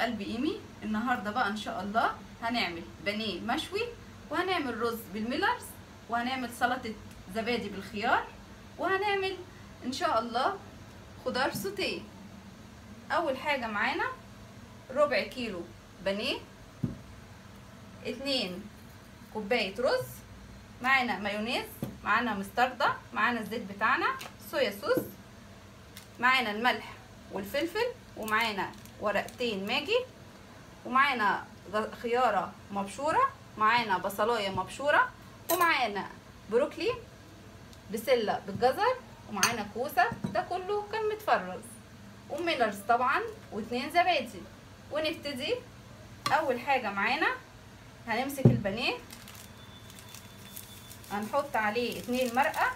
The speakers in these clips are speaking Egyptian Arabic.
قلب ايمي النهارده بقى ان شاء الله هنعمل بانيه مشوي وهنعمل رز بالميلرز وهنعمل سلطه زبادي بالخيار وهنعمل ان شاء الله خضار سوتيه اول حاجه معانا ربع كيلو بانيه اتنين كوبايه رز معانا مايونيز معانا مستردة معانا الزيت بتاعنا صويا صوص معانا الملح والفلفل ومعانا ورقتين ماجي ومعانا خيارة مبشورة معانا بصلاية مبشورة ومعانا بروكلي بسلة بالجزر ومعانا كوسة ده كله كان متفرز وميلرز طبعا واتنين زبادي ونبتدي اول حاجة معانا هنمسك البانيه هنحط عليه اتنين مرقة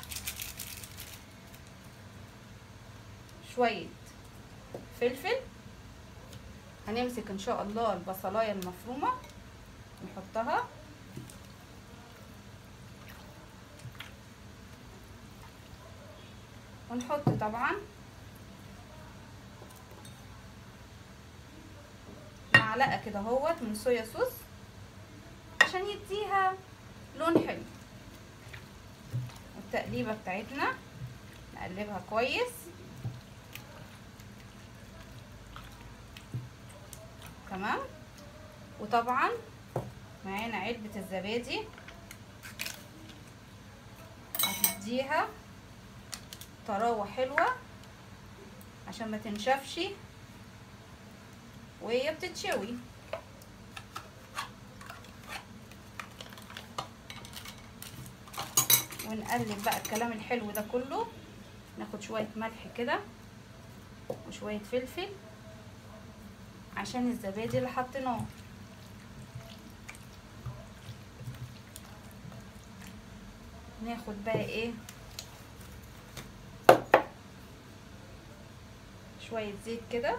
شوية فلفل هنمسك ان شاء الله البصلاية المفرومة نحطها ونحط طبعا معلقة كده اهوت من صويا صوص عشان يديها لون حلو التقليبة بتاعتنا نقلبها كويس تمام وطبعا معانا علبة الزبادي هتديها طراوة حلوة عشان ما تنشفش وهي بتتشوي ونقلب بقى الكلام الحلو ده كله ناخد شوية ملح كده وشوية فلفل عشان الزبادي اللي حطيناه ناخد بقى ايه شوية زيت كده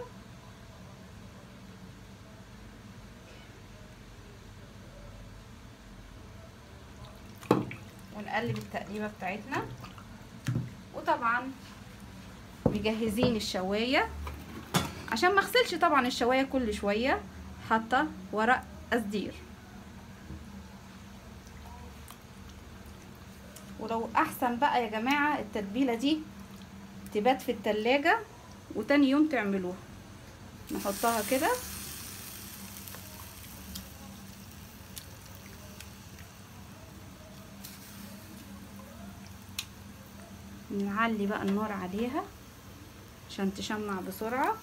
ونقلب التقليبة بتاعتنا وطبعا مجهزين الشواية عشان ما اغسلش طبعا الشواية كل شوية حاطة ورق قصدير ولو احسن بقى يا جماعة التتبيلة دي تبات في التلاجة وتاني يوم تعملوها نحطها كده نعلي بقى النار عليها عشان تشمع بسرعة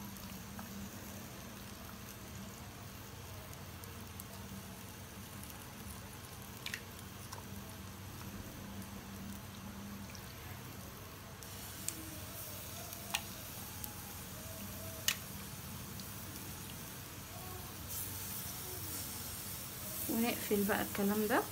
ونقفل بقى الكلام ده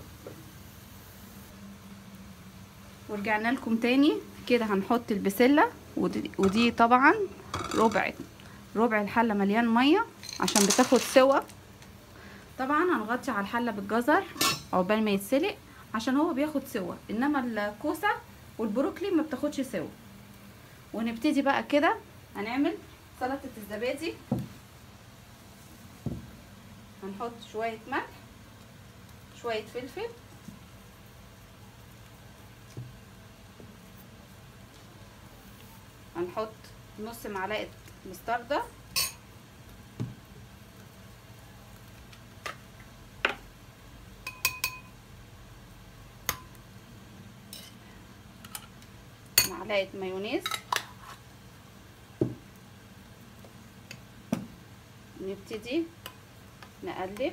ورجعنا لكم تاني كده هنحط البسله ودي, ودي طبعا ربع ربع الحله مليان ميه عشان بتاخد سوا طبعا هنغطي على الحله بالجزر عقبال ما يتسلق عشان هو بياخد سوا انما الكوسه والبروكلي ما بتاخدش سوا ونبتدي بقى كده هنعمل سلطه الزبادي هنحط شويه ملح شويه فلفل هنحط نص معلقه مستردة معلقه مايونيز نبتدي نقلب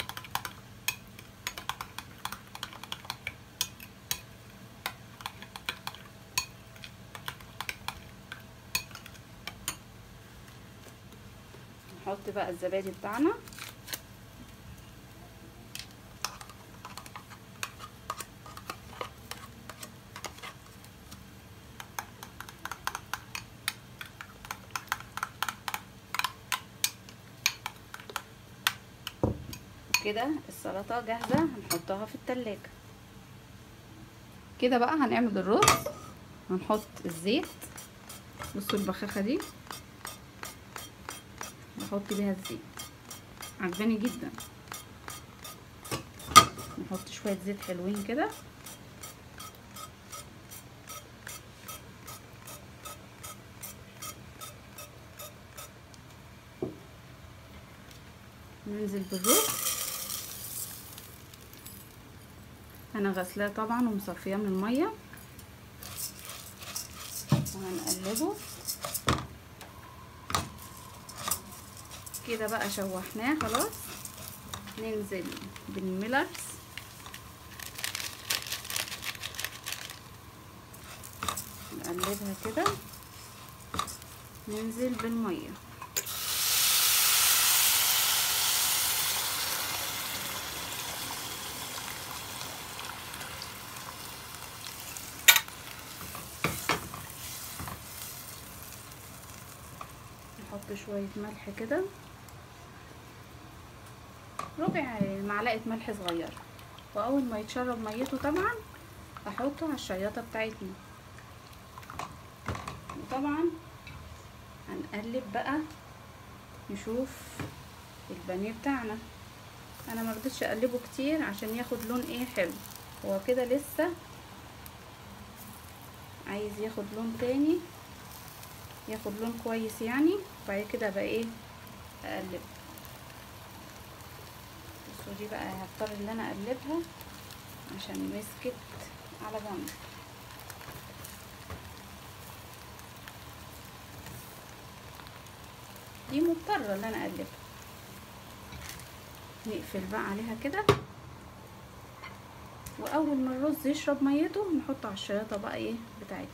نحط بقى الزبادي بتاعنا كده السلطة جاهزة هنحطها في التلاجة كده بقى هنعمل الرز هنحط الزيت بصوا البخاخة دي نحط بيها الزيت عجباني جدا نحط شويه زيت حلوين كده ننزل بالرز انا غسلاه طبعا ومصفياه من الميه وهنقلبه كده بقى شوحناه خلاص ننزل بالميلرز نقلبها كده ننزل بالميه نحط شوية ملح كده ربع معلقة ملح صغيرة وأول ما يتشرب ميته طبعا أحطه على الشياطة بتاعتنا وطبعا هنقلب بقى نشوف البانيه بتاعنا انا مرضتش اقلبه كتير عشان ياخد لون ايه حلو هو كده لسه عايز ياخد لون تاني ياخد لون كويس يعني وبعد كده بقى ايه اقلب بصوا دي بقى هضطر ان انا اقلبها عشان مسكت على جنب دي مضطرة ان انا اقلبها نقفل بقى عليها كده واول ما الرز يشرب ميته نحطه على الشياطة بقى ايه بتاعتنا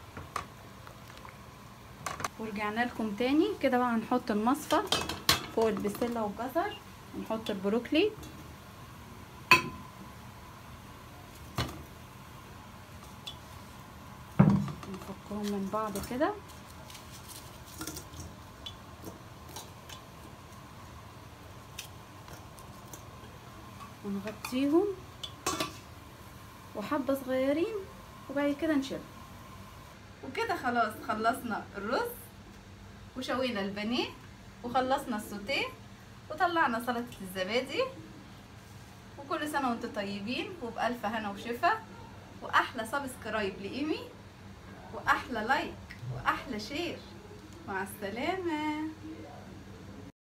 ورجعنا لكم تاني كده بقى هنحط المصفى فوق البسلة والجزر ونحط البروكلي نفكهم من بعض كده ونغطيهم وحبة صغيرين وبعد كده نشيلهم وكده خلاص خلصنا الرز وشوينا البانيه وخلصنا السوتيه وطلعنا سلطة الزبادي وكل سنة وانتم طيبين وبألف هنا وشفا وأحلى سبسكرايب لإيمي وأحلى لايك وأحلى شير مع السلامة